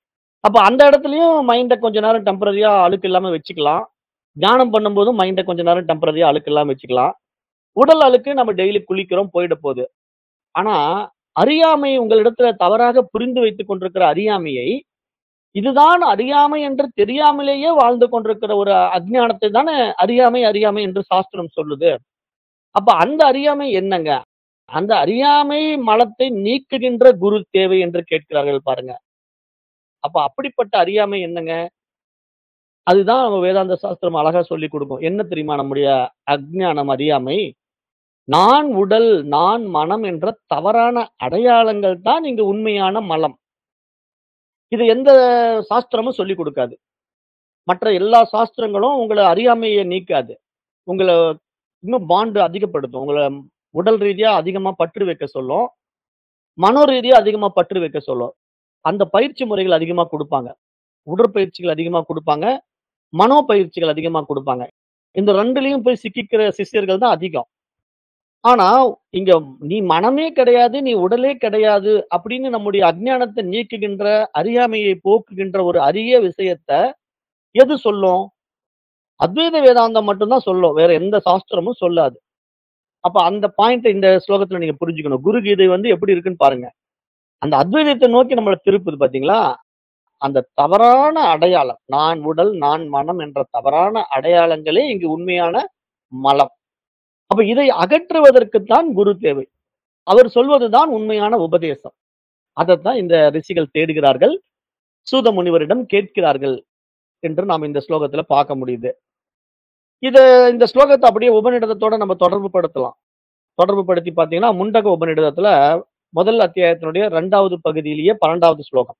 அப்ப அந்த இடத்துலயும் மைண்ட கொஞ்ச நேரம் டெம்பரரியா அழுக்கு இல்லாம வச்சுக்கலாம். தியானம் பண்ணும்போதும் மைண்ட கொஞ்ச நேரம் டெம்பரரியா அழுக்கு இல்லாம வச்சுக்கலாம். உடல் அழுக்கு நம்ம டெய்லி குளிக்கிறோம் போயிட போது. ஆனா, அறியாமை உங்களிடத்துல தவறாக புரிந்து வைத்துக் கொண்டிருக்கிற அறியாமையை, இதுதான் அறியாமை என்று தெரியாமலேயே வாழ்ந்து கொண்டிருக்கிற ஒரு அஞ்ஞானத்தை தானே அறியாமை, அறியாமை என்று சாஸ்திரம் சொல்லுது. அப்ப அந்த அறியாமை என்னங்க? அந்த அறியாமை மலத்தை நீக்குகின்ற குரு தேவை என்று கேட்கிறார்கள் பாருங்க. அப்ப அப்படிப்பட்ட அறியாமை என்னங்க? அதுதான் நம்ம வேதாந்த சாஸ்திரம் அழகா சொல்லிக் குடுக்கும். என்ன தெரியுமா நம்முடைய அஞ்ஞானம், அறியாமை? நான் உடல், நான் மனம் என்ற தவறான அடையாளங்கள் தான் இங்கு உண்மையான மலம். இது எந்த சாஸ்திரமும் சொல்லிக் குடுக்காது. மற்ற எல்லா சாஸ்திரங்களும் உங்கள அறியாமைய நீக்காது. உங்கள இன்னும் பாண்ட் அதிகப்படுத்தும். உங்கள உடல் ரீதியா அதிகமா பற்று வைக்க சொல்லும். மனோ ரீதியா அதிகமா பற்று வைக்க சொல்லும். அந்த பயிற்சி முறைகள் அதிகமா குடுப்பாங்க. உடற்பயிற்சிகள் அதிகமா குடுப்பாங்க. மனோ பயிற்சிகள் அதிகமா குடுப்பாங்க. இந்த 2லயும் போய் சிக்கிக்கிற சிஷ்யர்கள் தான் அதிகம். ஆனா, இங்க நீ மனமே கிடையாது, நீ உடலே கிடையாது அப்படின்னு நம்முடைய அஞ்ஞானத்த நீக்குகின்ற, அறியாமையை போக்குகின்ற ஒரு அரிய விஷயத்த எது சொல்லும்? அத்வைத வேதாந்தம் மட்டும் தான் சொல்லும். வேற எந்த சாஸ்திரமும் சொல்லாது. அப்ப அந்த பாயிண்ட்ட இந்த ஸ்லோகத்துல நீங்க புரிஞ்சுக்கணும். குரு கீதை வந்து எப்படி இருக்குன்னு பாருங்க. அந்த அத்வைதத்த நோக்கி நம்மள திருப்புது பார்த்தீங்களா? அந்த தவறான அடையாளம். நான் உடல், நான் மனம் என்ற தவறான அடையாளங்களே இங்கு உண்மையான மலம். அப்ப இதை அகற்றுவதற்கு தான் குரு தேவை. அவர் சொல்வது தான் உண்மையான உபதேசம். அதத்தான் இந்த ரிஷிகள் தேடுகிறார்கள். சூத முனிவரிடம் கேட்கிறார்கள் என்று நாம் இந்த ஸ்லோகத்துல பார்க்க முடியுது. இத இந்த ஸ்லோகத்த அப்படியே உபநிடதத்தோட நம்ம தொடர்பு படுத்தலாம். தொடர்பு படுத்தி பார்த்தீங்கன்னா, முண்டக உபநிடதத்துல முதல் அத்தியாயத்தினுடைய 2வது பகுதியிலேயே 12வது ஸ்லோகம்.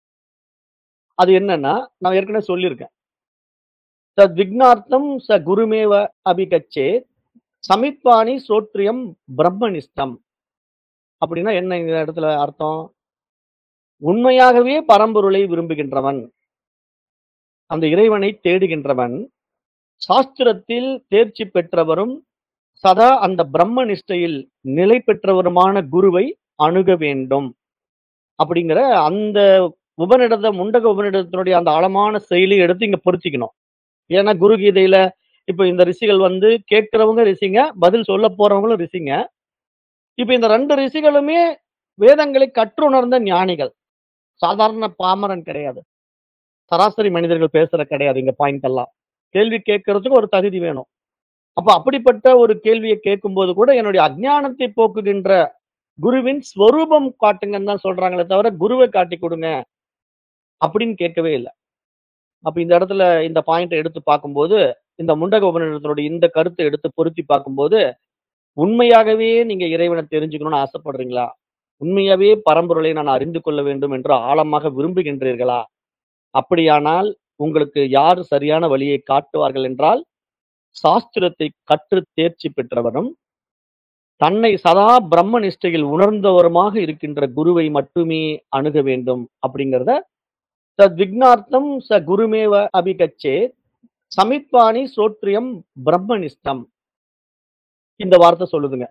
அது என்னன்னா, நான் ஏற்கனவே சொல்லியிருக்கேன். தத் விக்னார்த்தம் ச குருமேவ அபிகச்சேத் சமித்வானி சோத்ரியம் பிரம்மனிஷ்டம். அப்படின்னா என்ன இந்த இடத்துல அர்த்தம்? உண்மையாகவே பரம்பொருளை விரும்புகின்றவன். அந்த இறைவனை தேடுகின்றவன், சாஸ்திரத்தில் தேர்ச்சி பெற்றவரும், சதா அந்த பிரம்ம நிஷ்டையில் நிலை பெற்றவருமான குருவை அணுக வேண்டும். அப்படிங்கிற அந்த உபநிடத முண்டக உபநிடதத்தினுடைய அந்த ஆழமான செயலை எடுத்து இங்க பொருத்திக்கணும். ஏன்னா குரு கீதையில இப்ப இந்த ரிஷிகள் வந்து கேட்கிறவங்க ரிஷிங்க, பதில் சொல்லப் போறவங்களும் ரிஷிங்க. இப்ப இந்த 2 ரிஷிகளுமே வேதங்களை கற்றுணர்ந்த ஞானிகள். சாதாரண பாமரன் கிடையாது. சராசரி மனிதர்கள் பேசுற கிடையாது இங்க பாயிண்ட் எல்லாம். கேள்வி கேட்கறதுக்கு ஒரு தகுதி வேணும். அப்ப அப்படிப்பட்ட ஒரு கேள்விய கேட்கும்போது கூட என்னுடைய அஞ்ஞானத்தை போக்குகின்ற குருவின் ஸ்வரூபம் காட்டுங்கன்னு தான் சொல்றாங்களே தவிர, குருவ காட்டிக் குடுங்க. அப்படின்னு கேட்கவே இல்ல. அப்ப இந்த இடத்துல இந்த பாயிண்ட்ட எடுத்து பார்க்கும்போது, இந்த முண்டக உபநிடதத்தினுடைய இந்த கருத்த எடுத்து பொருத்தி பார்க்கும்போது, உண்மையாகவே நீங்க இறைவன தெரிஞ்சுக்கணும்னு ஆசைப்படுறீங்களா? உண்மையாவே பரம்பொருளை நான் அறிந்து கொள்ள வேண்டும் என்று ஆழமாக விரும்புகின்றீர்களா? அப்படியானால் உங்களுக்கு யார் சரியான வழியை காட்டுவார்கள் என்றால், சாஸ்திரத்தை கற்று தேர்ச்சி பெற்றவரும், தன்னை சதா பிரம்ம நிஷ்டையில் உணர்ந்தவருமாக இருக்கின்ற குருவை மட்டுமே அணுக வேண்டும் அப்படிங்கிறத, தத் விக்னார்த்தம் ச குருமேவ அபிகச்சேத் சமித்வானி சோத்ரியம் பிரம்மனிஷ்டம். இந்த வார்த்தை சொல்லுதுங்க.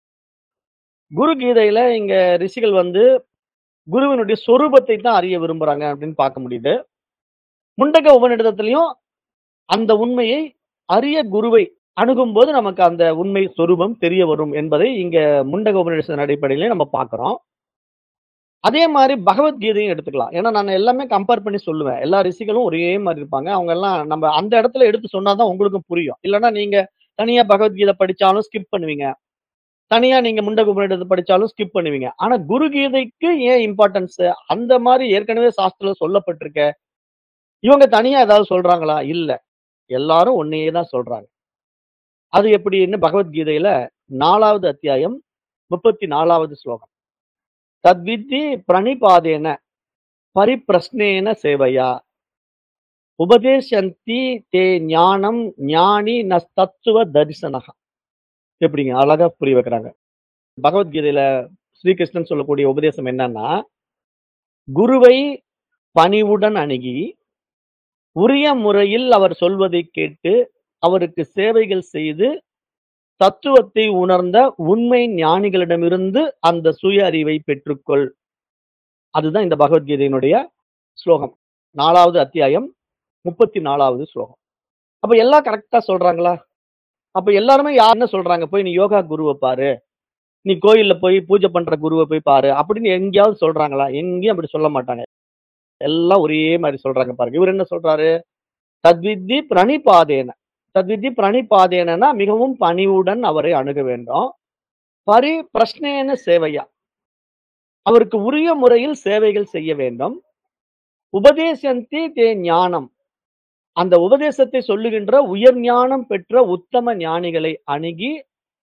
குரு கீதையில இங்க ரிஷிகள் வந்து குருவினுடைய சொரூபத்தை தான் அறிய விரும்புறாங்க அப்படின்னு பார்க்க முடியுது. முண்டக உபநிடதத்திலயும் அந்த உண்மையை அறிய குருவை அணுகும்போது நமக்கு அந்த உண்மை சொரூபம் தெரிய வரும் என்பதை இங்க முண்டக உபநிடதத்தின் அடிப்படையிலே நம்ம பார்க்கிறோம். அதே மாரி பகவத்கீதையும் எடுத்துக்கலாம். ஏன்னா நான் எல்லாமே கம்பேர் பண்ணி சொல்லுவேன். எல்லா ரிஷிகளும் ஒரே மாரி இருப்பாங்க. அவங்க எல்லாம் நம்ம அந்த இடத்துல எடுத்து சொன்னா தான் உங்களுக்கும் புரியும். இல்லன்னா நீங்க தனியா பகவத்கீதை படிச்சாலும் ஸ்கிப் பண்ணுவீங்க. தனியா நீங்க முண்டக உபநிடதத்த படிச்சாலும் ஸ்கிப் பண்ணுவீங்க. ஆனா குரு கீதைக்கு ஏன் இம்பார்ட்டன்ஸ்? அந்த மாரி ஏற்கனவே சாஸ்திரத்துல சொல்லப்பட்டிருக்க. இவங்க தனியா ஏதாவது சொல்றாங்களா? இல்ல. எல்லாரும் ஒன்னையே தான் சொல்றாங்க. அது எப்படின்னு பகவத்கீதையில 4வது அத்தியாயம் 34வது ஸ்லோகம். தத்வித்தி பிரணிபாதேன பரிப்ரஸ்னேன சேவையா உபதேசந்தி தே ஞானம் ஞானி நஸ்தத்துவ தரிசனஹ. எப்படிங்க? அழகா புரிய வைக்கிறாங்க. பகவத்கீதையில ஸ்ரீகிருஷ்ணன் சொல்லக்கூடிய உபதேசம் என்னன்னா, குருவை பணிவுடன் அணுகி, உரிய முறையில் அவர் சொல்வதைக் கேட்டு, அவருக்கு சேவைகள் செய்து, தத்துவத்தை உணர்ந்த உண்மை ஞானிகளிடமிருந்து அந்த சுய அறிவை பெற்றுக்கொள். அதுதான் இந்த பகவத்கீதையினுடைய ஸ்லோகம். 4வது அத்தியாயம் 34வது ஸ்லோகம். அப்ப எல்லாம் கரெக்ட்டா சொல்றாங்களா? அப்ப எல்லாருமே யார் என்ன சொல்றாங்க? போய் நீ யோகா குருவ பாரு. நீ கோயில்ல போய் பூஜை பண்ற குருவ போய் பாரு. அப்படின்னு எங்கேயாவது சொல்றாங்களா? எங்கேயும் அப்படி சொல்ல மாட்டாங்க. எல்லாம் ஒரே மாரி சொல்றாங்க பாருங்க. இவரு என்ன சொல்றாரு? தத்வித்தி பிரணிபாதேன. தத்வித்தி பிரணிபாதேனனா மிகவும் பணிவுடன் அவரை அணுக வேண்டும். பரி பிரஷ்னேன சேவையா. அவருக்கு உரிய முறையில் சேவைகள் செய்ய வேண்டும். உபதேசந்தி தே ஞானம். அந்த உபதேசத்தை சொல்லுகின்ற உயர் ஞானம் பெற்ற உத்தம ஞானிகளை அணுகி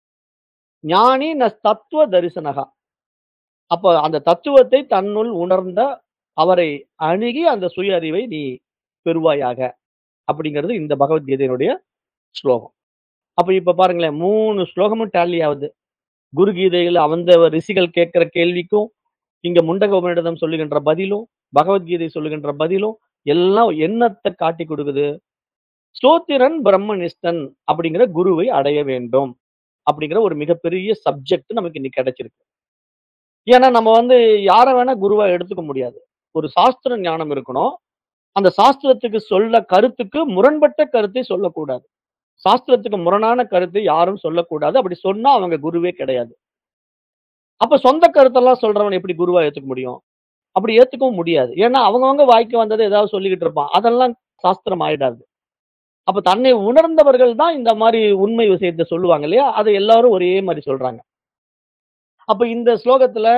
ஞானி ந தத்துவ தரிசனகா. அப்ப அந்த தத்துவத்தை தன்னுள் உணர்ந்த அவரை அணுகி அந்த சுய அறிவை நீ பெறுவாயாக. அப்படிங்கிறது இந்த பகவத்கீதையினுடைய ஸ்லோகம். அப்ப இப்ப பாருங்களேன் 3 ஸ்லோகமும் டேலி ஆவுது. குரு கீதையில அந்த ரிஷிகள் கேட்கிற கேள்விக்கும், இங்க முண்டக உபநிடதம் சொல்லுகின்ற பதிலும், பகவத்கீதை சொல்லுகின்ற பதிலும் எல்லாம் என்னத்த காட்டிக் கொடுக்குது? ஸ்தோத்திரன் பிரம்மனிஷ்டன் அப்படிங்கிற குருவை அடைய வேண்டும். அப்படிங்கிற ஒரு மிகப்பெரிய சப்ஜெக்ட் நமக்கு இன்னைக்கு கிடைச்சிருக்கு. ஏன்னா நம்ம வந்து யார வேணா குருவா எடுத்துக்க முடியாது. ஒரு சாஸ்திர ஞானம் இருக்கணும். அந்த சாஸ்திரத்துக்கு சொல்ல கருத்துக்கு முரண்பட்ட கருத்தை சொல்லக்கூடாது. சாஸ்திரத்துக்கு முரணான கருத்தை யாரும் சொல்லக்கூடாது. அப்படி சொன்னா அவங்க குருவே கிடையாது. அப்ப சொந்த கருத்தெல்லாம் சொல்றவன எப்படி குருவா ஏத்துக்க முடியும்? அப்படி ஏத்துக்கவும் முடியாது. ஏன்னா அவங்கவங்க வாய்க்கு வந்தத ஏதாவது சொல்லிக்கிட்டு இருப்பான். அதெல்லாம் சாஸ்திரம் ஆயிடாது. அப்ப தன்னை உணர்ந்தவர்கள் தான் இந்த மாரி உண்மை விஷயத்த சொல்லுவாங்க இல்லையா? அத எல்லாரும் ஒரே மாரி சொல்றாங்க. அப்ப இந்த ஸ்லோகத்துல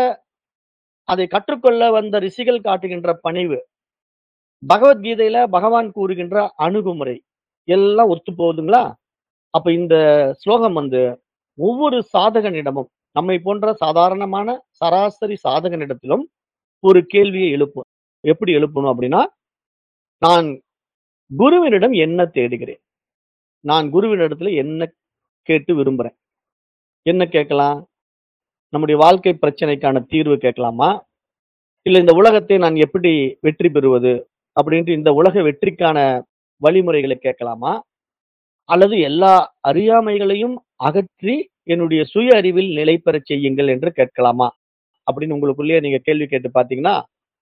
அதை கற்றுக்கொள்ள வந்த ரிஷிகள் காட்டுகின்ற பணிவு, பகவத்கீதையில பகவான் கூறுகின்ற அணுகுமுறை எல்லாம் ஒத்து போகுதுங்களா? அப்ப இந்த ஸ்லோகம் வந்து ஒவ்வொரு சாதகனிடமும் நம்மை போன்ற சாதாரணமான சராசரி சாதகனிடத்திலும் ஒரு கேள்வியை எழுப்பும். எப்படி எழுப்பணும் அப்படின்னா, நான் குருவினிடம் என்ன தேடுகிறேன்? நான் குருவினிடத்துல என்ன கேட்டு விரும்புறேன்? என்ன கேட்கலாம்? நம்முடைய வாழ்க்கை பிரச்சனைக்கான தீர்வு கேட்கலாமா? இல்ல இந்த உலகத்தை நான் எப்படி வெற்றி பெறுவது? அப்படின்ட்டு இந்த உலக வெற்றிக்கான வழிமுறைகளை கேட்கலாமா? அல்லது எல்லா அறியாமைகளையும் அகற்றி என்னுடைய சுய அறிவில் நிலை பெறச் செய்யுங்கள் என்று கேட்கலாமா? அப்படின்னு உங்களுக்குள்ளேயே நீங்க கேள்வி கேட்டு பார்த்தீங்கன்னா,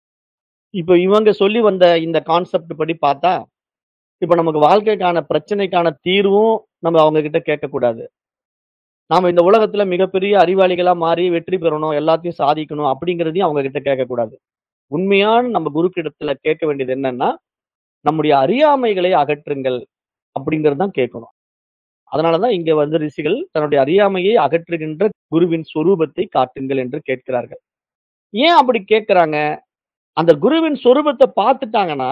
இப்ப இவங்க சொல்லி வந்த இந்த கான்செப்ட் படி பார்த்தா, இப்ப நமக்கு வாழ்க்கைக்கான பிரச்சனைக்கான தீர்வும் நம்ம அவங்க கிட்ட கேட்கக்கூடாது. நாம இந்த உலகத்துல மிகப்பெரிய அறிவாளிகளா மாறி வெற்றி பெறணும், எல்லாத்தையும் சாதிக்கணும் அப்படிங்கிறதையும் அவங்க கிட்ட கேட்கக்கூடாது. உண்மையான நம்ம குருக்கிடத்துல கேட்க வேண்டியது என்னன்னா, நம்முடைய அறியாமைகளை அகற்றுங்கள் அப்படிங்கிறது தான் கேட்கணும். அதனால தான் இங்க வந்து ரிஷிகள் தன்னுடைய அறியாமையை அகற்றுகின்ற குருவின் சொரூபத்தை காட்டுங்கள் என்று கேட்கிறார்கள். ஏன் அப்படி கேட்கிறாங்க? அந்த குருவின் சொரூபத்த பார்த்துட்டாங்கன்னா,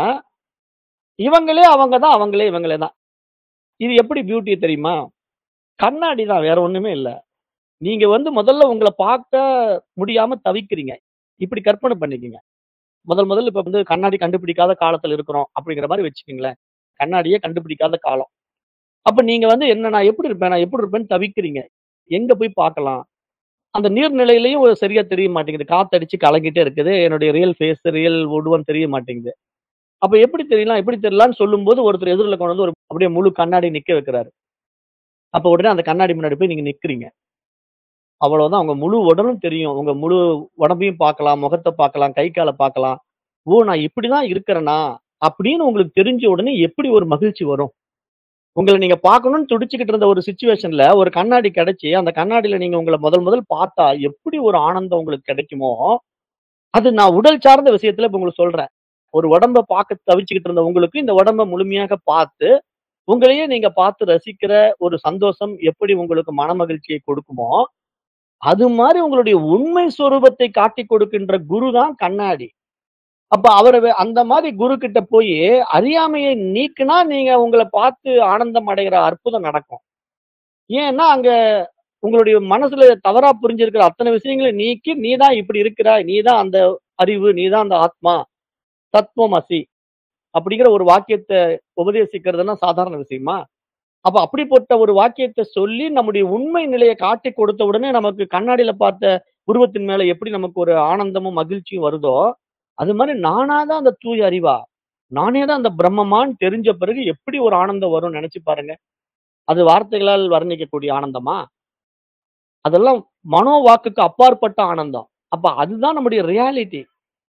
இவங்களே அவங்க தான், அவங்களே இவங்களே தான். இது எப்படி பியூட்டி தெரியுமா? கண்ணாடி தான் வேற ஒண்ணுமே இல்ல. நீங்க வந்து முதல்ல உங்கள பார்க்க முடியாம தவிக்கிறீங்க. இப்படி கற்பனை பண்ணிக்கங்க. முதல் முதல்ல இப்ப வந்து கண்ணாடி கண்டுபிடிக்காத காலத்துல இருக்கிறோம் அப்படிங்கிற மாரி வச்சுக்கங்களேன். கண்ணாடியே கண்டுபிடிக்காத காலம். அப்ப நீங்க வந்து என்ன நான் எப்படி இருப்பேன்? நான் எப்படி இருப்பேன்னு தவிக்கிறீங்க. எங்க போய் பார்க்கலாம்? அந்த நீர்நிலையிலயும் ஒரு சரியா தெரிய மாட்டேங்குது. காத்தடிச்சு கலங்கிட்டே இருக்குது. என்னுடைய ரியல் ஃபேஸ், ரியல் உருவம் தெரிய மாட்டேங்குது. அப்ப எப்படி தெரியலாம்? எப்படி தெரியலாம்ன்னு சொல்லும்போது ஒருத்தர் எதிர்ல கொண்டு வந்து ஒரு அப்படியே முழு கண்ணாடி நிக்க வைக்கிறாரு. அப்ப உடனே அந்த கண்ணாடி முன்னாடி போய் நீங்க நிக்கிறீங்க. அவ்வளவுதான். உங்க முழு உடலும் தெரியும். உங்க முழு உடம்பையும் பார்க்கலாம், முகத்த பார்க்கலாம், கை கால பார்க்கலாம். ஓ! நான் இப்படிதான் இருக்கிறேனா? அப்படின்னு உங்களுக்கு தெரிஞ்ச உடனே எப்படி ஒரு மகிழ்ச்சி வரும்? உங்கள நீங்க பார்க்கணும்னு துடிச்சுக்கிட்டு இருந்த ஒரு சிச்சுவேஷன்ல ஒரு கண்ணாடி கிடைச்சு, அந்த கண்ணாடியில நீங்க உங்கள முதல் முதல் பார்த்தா எப்படி ஒரு ஆனந்தம் உங்களுக்கு கிடைக்குமோ, அது நான் உடல் சார்ந்த விஷயத்துல இப்ப உங்களுக்கு சொல்றேன். ஒரு உடம்ப பார்க்க தவிச்சுக்கிட்டு இருந்த உங்களுக்கு இந்த உடம்ப முழுமையாக பார்த்து, உங்களையே நீங்க பார்த்து ரசிக்கிற ஒரு சந்தோஷம் எப்படி உங்களுக்கு மனமகிழ்ச்சியை கொடுக்குமோ, அது மாரி உங்களுடைய உண்மை சொரூபத்தை காட்டிக் கொடுக்கின்ற குரு தான் கண்ணாடி. அப்ப அவர வே அந்த மாரி குரு கிட்ட போயி அறியாமையை நீக்குனா, நீங்க உங்கள பார்த்து ஆனந்தம் அடைகிற அற்புதம் நடக்கும். ஏன்னா, அங்க உங்களுடைய மனசுல தவறா புரிஞ்சிருக்கிற அத்தன விஷயங்களையும் நீக்கி, நீ தான் இப்படி இருக்கிறாய். நீ தான் அந்த அறிவு. நீ தான் அந்த ஆத்மா. தத்துவமசி. அப்படிங்கிற ஒரு வாக்கியத்த உபதேசிக்கிறதுன்னா சாதாரண விஷயமா? அப்ப அப்படிப்பட்ட ஒரு வாக்கியத்த சொல்லி நம்முடைய உண்மை நிலைய காட்டிக் கொடுத்த உடனே நமக்கு கண்ணாடியில பார்த்த உருவத்தின் மேல எப்படி நமக்கு ஒரு ஆனந்தமும், மகிழ்ச்சியும் வருதோ, அது மாரி நானா தான் அந்த தூய அறிவா? நானே தான் அந்த பிரம்மமான்னு தெரிஞ்ச பிறகு எப்படி ஒரு ஆனந்தம் வரும்னு நெனச்சு பாருங்க. அது வார்த்தைகளால் வர்ணிக்கக்கூடிய ஆனந்தமா? அதெல்லாம் மனோ வாக்குக்கு அப்பாற்பட்ட ஆனந்தம். அப்ப அதுதான் நம்முடைய ரியாலிட்டி.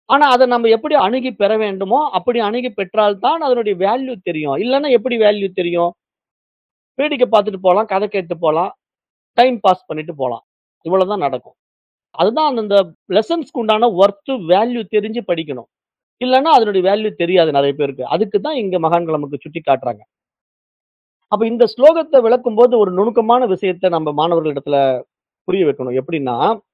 ஆனா அத நம்ம எப்படி அணுகி பெற வேண்டுமோ, அப்படி அணுகி பெற்றால் தான் அதனுடைய வேல்யூ தெரியும். இல்லன்னா எப்படி வேல்யூ தெரியும்? வேடிக்கை பார்த்துட்டு போலாம், கதை கேட்டு போலாம், டைம் பாஸ் பண்ணிட்டு போலாம். இவ்வளவுதான் நடக்கும். அதுதான் அந்தந்த லெசன்ஸ்க்கு உண்டான வொர்த், வேல்யூ தெரிஞ்சு படிக்கணும். இல்லன்னா அதனுடைய வேல்யூ தெரியாது நெறைய பேருக்கு. அதுக்கு தான் இங்க மகான்கள் நமக்கு சுட்டி காட்டுறாங்க. அப்ப இந்த ஸ்லோகத்த விளக்கும்போது ஒரு நுணுக்கமான விஷயத்த நம்ம மாணவர்களிடத்துல புரிய வைக்கணும். எப்படின்னா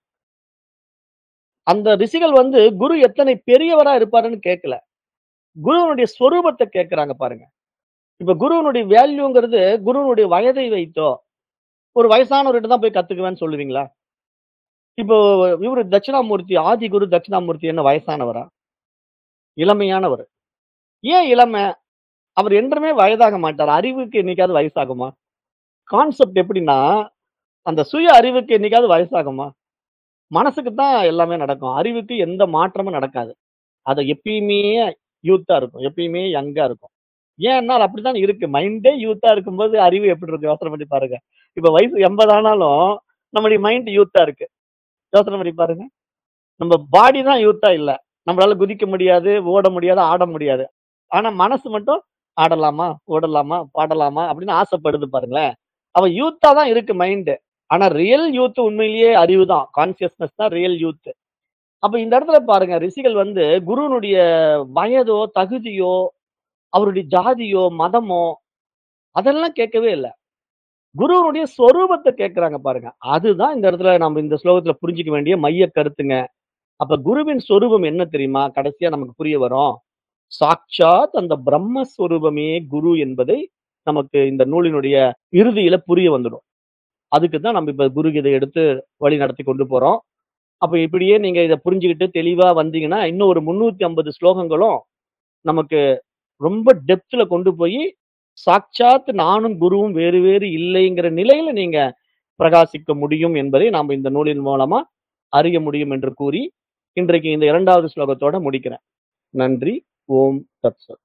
அந்த ரிஷிகள் வந்து குரு எத்தனை பெரியவரா இருப்பாருன்னு கேட்கல. குருவினுடைய சொரூபத்த கேட்கறாங்க பாருங்க. இப்ப குருவினுடைய வேல்யூங்கிறது குருவினுடைய வயதை வைத்தோ, ஒரு வயசானவர்கிட்ட தான் போய் கத்துக்குவேன்னு சொல்லுவீங்களா? இப்போ இவரு தட்சிணாமூர்த்தி, ஆதி குரு தட்சிணாமூர்த்தி என்ன வயசானவரா? இளமையானவர். ஏன் இளமை? அவர் என்றுமே வயதாக மாட்டார். அறிவுக்கு என்னைக்காவது வயசாகுமா? கான்செப்ட் எப்படின்னா, அந்த சுய அறிவுக்கு என்னைக்காவது வயசாகுமா? மனசுக்கு தான் எல்லாமே நடக்கும். அறிவுக்கு எந்த மாற்றமும் நடக்காது. அது எப்பயுமே யூத்தா இருக்கும். எப்பயுமே யங்கா இருக்கும். ஏன்னா அது அப்படித்தான் இருக்கு. மைண்டே யூத்தா இருக்கும்போது அறிவு எப்படி இருக்கும்? யோசனை பண்ணி பாருங்க. இப்ப வயசு 80 ஆனாலும் நம்முடைய மைண்ட் யூத்தா இருக்கு. யோசனை பண்ணி பாருங்க. நம்ம பாடி தான் யூத்தா இல்ல. நம்மளால குதிக்க முடியாது, ஓட முடியாது, ஆட முடியாது. ஆனா மனசு மட்டும் ஆடலாமா, ஓடலாமா, பாடலாமா அப்படின்னு ஆசைப்படுது பாருங்களேன். அவ யூத்தா தான் இருக்கு மைண்ட். ஆனா ரியல் யூத் உண்மையிலேயே அறிவு தான். கான்ஷியஸ்னஸ் தான் ரியல் யூத். அப்ப இந்த இடத்துல பாருங்க ரிஷிகள் வந்து குருவினுடைய வயதோ, தகுதியோ, அவருடைய ஜாதியோ, மதமோ அதெல்லாம் கேட்கவே இல்ல. குருவினுடைய சொரூபத்த கேட்கறாங்க பாருங்க. அதுதான் இந்த இடத்துல நம்ம இந்த ஸ்லோகத்துல புரிஞ்சுக்க வேண்டிய மைய கருத்துங்க. அப்ப குருவின் சொரூபம் என்ன தெரியுமா? கடைசியா நமக்கு புரிய வரும். சாட்சாத் அந்த பிரம்ம சொரூபமே குரு என்பதை நமக்கு இந்த நூலினுடைய இறுதியில புரிய வந்துடும். அதுக்கு தான் நம்ம இப்ப குரு கீதை எடுத்து வழி நடத்தி கொண்டு போறோம். அப்ப இப்படியே நீங்க இத புரிஞ்சுகிட்டு தெளிவா வந்தீங்கன்னா, இன்னும் ஒரு 350 ஸ்லோகங்களும் நமக்கு ரொம்ப டெப்த்ல கொண்டு போயி, சாட்சாத் நானும் குருவும் வேறு வேறு இல்லைங்கிற நிலையில நீங்க பிரகாசிக்க முடியும் என்பதை நாம இந்த நூலின் மூலமா அறிய முடியும் என்று கூறி, இன்றைக்கு இந்த 2வது ஸ்லோகத்தோட முடிக்கிறேன். நன்றி. ஓம் தத் சத்.